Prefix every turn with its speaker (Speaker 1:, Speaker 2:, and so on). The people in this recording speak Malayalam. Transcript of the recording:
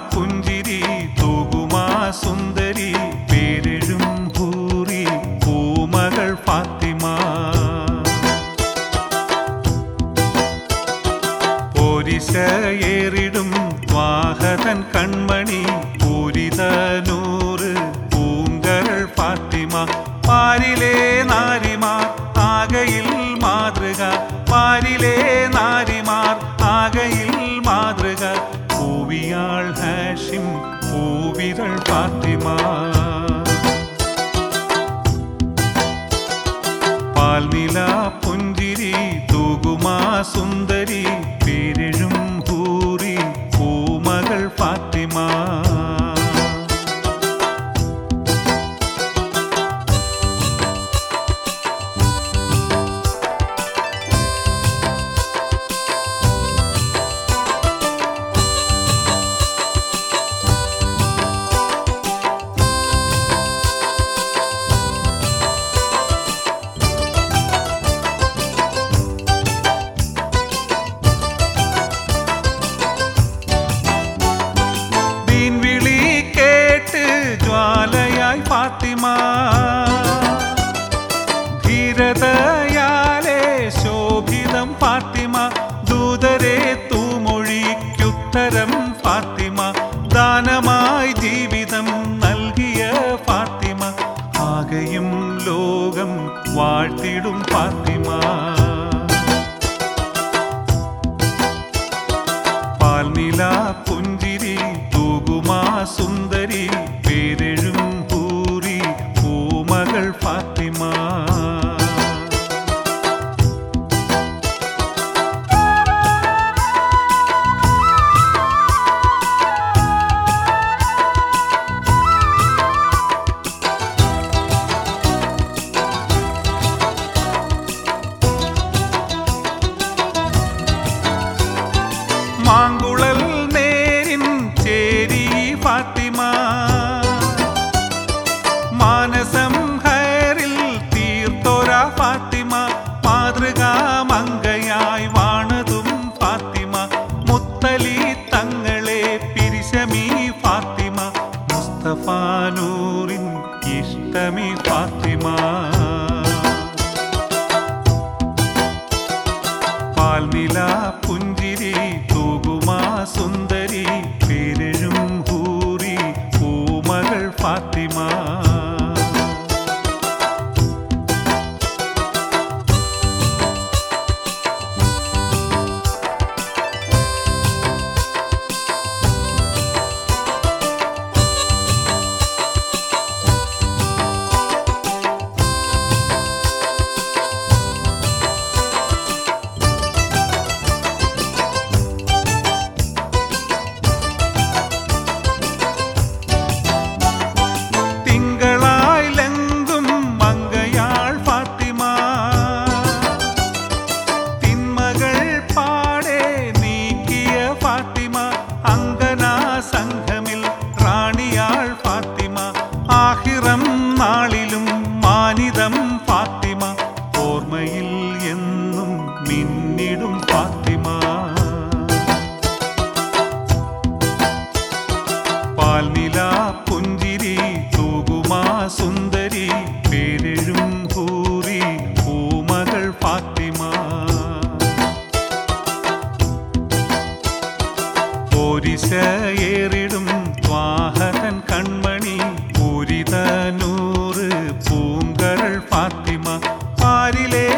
Speaker 1: പുഞ്ചിരി തൂകുമാ സുന്ദരി പേരെഴും ഹൂറി പൂമകൾ ഫാത്തിമ പോരിശയേറിടും വാഹതൻ കൺമണി പൂരിതനൂറ് പൂങ്കരൾ ഫാത്തിമ പാരിലെ നാരിമാർ ആകയിൽ മാതൃക പാരിലെ നാരിമാർ ആകയിൽ മാതൃക പൂവിയാൾ ഹാഷിം പൂവിരൾ ഫാത്തിമ പാൽനില പുഞ്ചിരി തൂകുമാ സുന്ദരി പേരെഴും ഹൂറി പൂമകൾ ഫാത്തിമ ദീൻവിളി കേട്ട് ജ്വാലയായി ഫാത്തിമ ധീരതയാലെ ശോഭിതം ഫാത്തിമ ദൂതരെ തൂമൊഴിക്കുത്തരം ഫാത്തിമ ദാനമായി ജീവിതം നൽകിയ ഫാത്തിമ ആകെയും ലോകം വാഴ്ത്തിടും ഫാത്തിമ പാൽനില പുഞ്ചിരി തൂകുമാ സുന്ദരി പേരെഴും പൂരി പൂമകൾ ഫാത്തിമ മാങ്കുളൽ നേരിൻ ചേരി ഫാത്തിമ മാനസം ഹയറിൽ തീർത്തോര ഫാത്തിമ മാതൃകാ മങ്കയായി വാണതും ഫാത്തിമ മുത്തലി തങ്ങളെ പിരിശമി ഫാത്തിമ മുസ്തഫാനൂറിൻ ഇഷ്ടമി ഫാത്തിമ പാൽനില പുഞ്ചിരി തൂകുമാ സുന്ദരി പേരെഴും ഹൂറി പൂമകൾ ഫാത്തിമ തിങ്കളായി ലങ്കും മങ്കയാൾ ഫാത്തിമ തിന്മകൾ പാടെ നീക്കിയ ഫാത്തിമ അങ്കനാ സംഘമിൽ റാണിയാൾ ഫാത്തിമ ആഹിറം നാളിലും മാനിതം ഫാത്തിമ ഓർമ്മയിൽ എന്നും മിന്നിടും ഫാത്തിമ പാൽനില പുഞ്ചിരി തൂകുമാ സുന്ദരി പേരെഴും ഹൂറി പൂമകൾ ഫാത്തിമ പോരിശയേറിടും വാഹകൻ കൺമണി പൂരിതനൂറ് പൂങ്കരൾ ഫാത്തിമ പാരിലെ